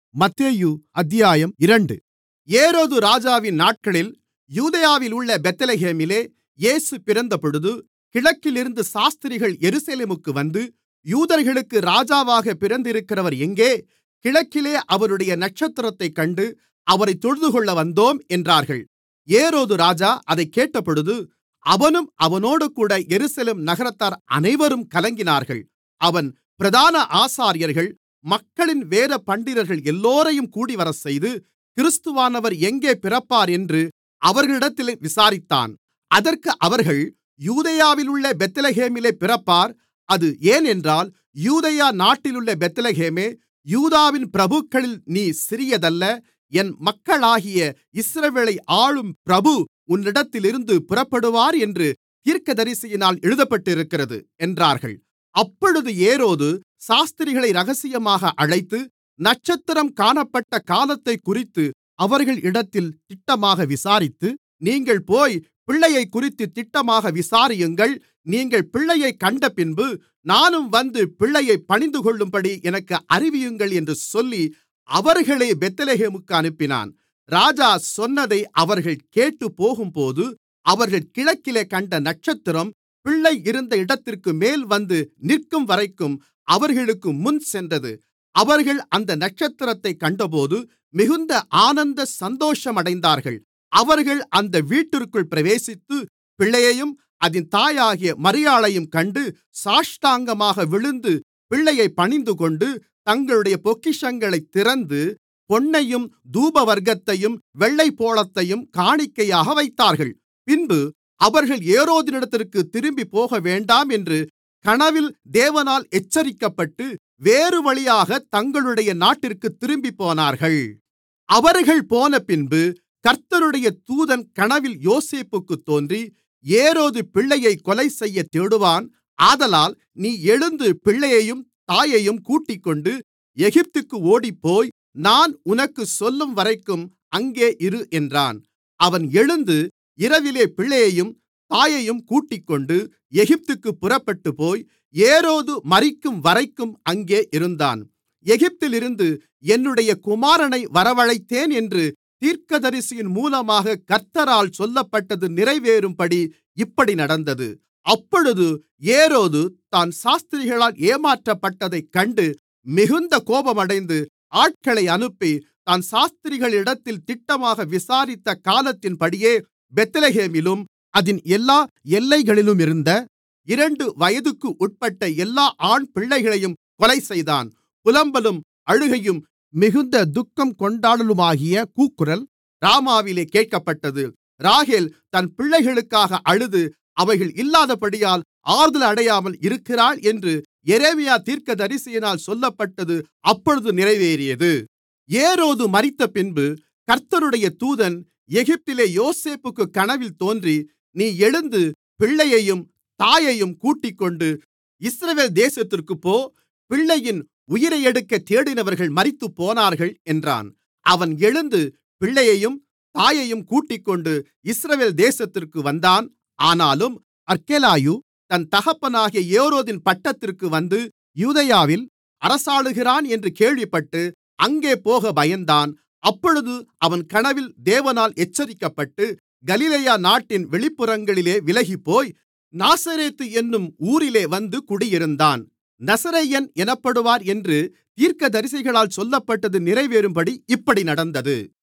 மத்தேயு அத்தியாயம் இரண்டு ஏரோது ராஜாவின் நாட்களில் யூதேயாவிலுள்ள பெத்லகேமிலே இயேசு பிறந்தபொழுது கிழக்கிலிருந்து சாஸ்திரிகள் எருசலேமுக்கு வந்து யூதர்களுக்கு ராஜாவாகப் பிறந்திருக்கிறவர் எங்கே கிழக்கிலே அவருடைய நட்சத்திரத்தைக் கண்டு அவரைத் தொழுதுகொள்ள வந்தோம் என்றார்கள் ஏரோது ராஜா அதைக் கேட்டபொழுது அவனும் அவனோடுகூட எருசலேம் நகரத்தார் அனைவரும் கலங்கினார்கள் அவன் பிரதான ஆசாரியர்கள் மக்களின் வேதபண்டிதர்கள் எல்லோரையும் கூடிவரச்செய்து கிறிஸ்துவானவர் எங்கே பிறப்பார் என்று அவர்களிடத்தில் விசாரித்தான் அதற்கு அவர்கள் யூதேயாவிலுள்ள பெத்லகேமிலே பிறப்பார் அது ஏனென்றால் யூதேயா நாட்டிலுள்ள பெத்லகேமே யூதாவின் பிரபுக்களில் நீ சிறியதல்ல என் மக்களாகிய இஸ்ரவேலை ஆளும் பிரபு உன்னிடத்திலிருந்து புறப்படுவார் என்று தீர்க்கதரிசியினால் எழுதப்பட்டிருக்கிறது என்றார்கள் அப்பொழுது ஏரோது சாஸ்திரிகளை இரகசியமாக அழைத்து நட்சத்திரம் காணப்பட்ட காலத்தைக்குறித்து அவர்களிடத்தில் திட்டமாக விசாரித்து நீங்கள் போய் பிள்ளையைக்குறித்துத் திட்டமாக விசாரியுங்கள் நீங்கள் பிள்ளையைக் கண்டபின்பு நானும் வந்து பிள்ளையைப் பணிந்துகொள்ளும்படி எனக்கு அறிவியுங்கள் என்று சொல்லி அவர்களை பெத்லகேமுக்கு அனுப்பினான் ராஜா சொன்னதை அவர்கள் கேட்டுப்போகும்போது அவர்கள் கிழக்கிலே கண்ட நட்சத்திரம் பிள்ளை இருந்த இடத்திற்கு மேல் வந்து நிற்கும்வரைக்கும் அவர்களுக்கு முன் சென்றது அவர்கள் அந்த நட்சத்திரத்தைக் கண்டபோது மிகுந்த ஆனந்த சந்தோஷமடைந்தார்கள் அவர்கள் அந்த வீட்டிற்குள் பிரவேசித்து பிள்ளையையும் அதின் தாயாகிய மரியாளையும் கண்டு சாஷ்டாங்கமாக விழுந்து பிள்ளையைப் பணிந்துகொண்டு தங்களுடைய பொக்கிஷங்களைத் திறந்து பொன்னையும் தூபவர்க்கத்தையும் வெள்ளைப்போளத்தையும் காணிக்கையாக வைத்தார்கள் பின்பு அவர்கள் ஏரோதினிடத்திற்குத் திரும்பிப் போகவேண்டாம் என்று கனவில் தேவனால் எச்சரிக்கப்பட்டு வேறு வழியாக தங்களுடைய நாட்டிற்குத் திரும்பிப்போனார்கள் அவர்கள் போனபின்பு கர்த்தருடைய தூதன் கனவில் யோசேப்புக்குத் தோன்றி ஏரோது பிள்ளையைக் கொலைசெய்யத் தேடுவான் ஆதலால் நீ எழுந்து பிள்ளையையும் தாயையும் கூட்டிக்கொண்டு எகிப்துக்கு ஓடிப்போய் நான் உனக்குச் சொல்லும்வரைக்கும் அங்கே இரு என்றான் அவன் எழுந்து இரவிலே பிள்ளையையும் தாயையும் கூட்டிக்கொண்டு எகிப்துக்குப் புறப்பட்டுப்போய் ஏரோது மரிக்கும்வரைக்கும் அங்கே இருந்தான் எகிப்திலிருந்து என்னுடைய குமாரனை வரவழைத்தேன் என்று தீர்க்கதரிசியின் மூலமாக கர்த்தரால் சொல்லப்பட்டது நிறைவேறும்படி இப்படி நடந்தது அப்பொழுது ஏரோது தான் சாஸ்திரிகளால் ஏமாற்றப்பட்டதைக் கண்டு மிகுந்த கோபமடைந்து ஆட்களை அனுப்பி தான் சாஸ்திரிகளிடத்தில் திட்டமாக விசாரித்த காலத்தின்படியே பெத்லகேமிலும் அதின் எல்லா எல்லைகளிலுமிருந்த இரண்டு வயதுக்கு உட்பட்ட எல்லா ஆண் பிள்ளைகளையும் கொலைசெய்தான் புலம்பலும் அழுகையும் மிகுந்த துக்கம் கொண்டாடலுமாகிய கூக்குரல் ராமாவிலே கேட்கப்பட்டது ராகேல் தன் பிள்ளைகளுக்காக அழுது அவைகள் இல்லாதபடியால் ஆறுதல் அடையாமல் இருக்கிறாள் என்று எரேமியா தீர்க்கதரிசியினால் சொல்லப்பட்டது அப்பொழுது நிறைவேறியது ஏரோது மரித்தபின்பு கர்த்தருடைய தூதன் எகிப்திலே யோசேப்புக்கு கனவில் தோன்றி நீ எழுந்து பிள்ளையையும் தாயையும் கூட்டிக்கொண்டு இஸ்ரவேல் தேசத்திற்குப் போ பிள்ளையின் உயிரை எடுக்கத் தேடினவர்கள் மரித்துப்போனார்கள் என்றான் அவன் எழுந்து பிள்ளையையும் தாயையும் கூட்டிக்கொண்டு இஸ்ரவேல் தேசத்திற்கு வந்தான் ஆனாலும் அர்க்கெலாயு தன் தகப்பனாகிய ஏரோதின் பட்டத்திற்கு வந்து யூதேயாவில் அரசாளுகிறான் என்று கேள்விப்பட்டு அங்கே போக பயந்தான் அப்பொழுது அவன் கனவில் தேவனால் எச்சரிக்கப்பட்டு கலிலேயா நாட்டின் வெளிப்புறங்களிலே விலகிப்போய் நாசரேத்து என்னும் ஊரிலே வந்து குடியிருந்தான் நசரேயன் எனப்படுவார் என்று தீர்க்கதரிசிகளால் சொல்லப்பட்டது நிறைவேறும்படி இப்படி நடந்தது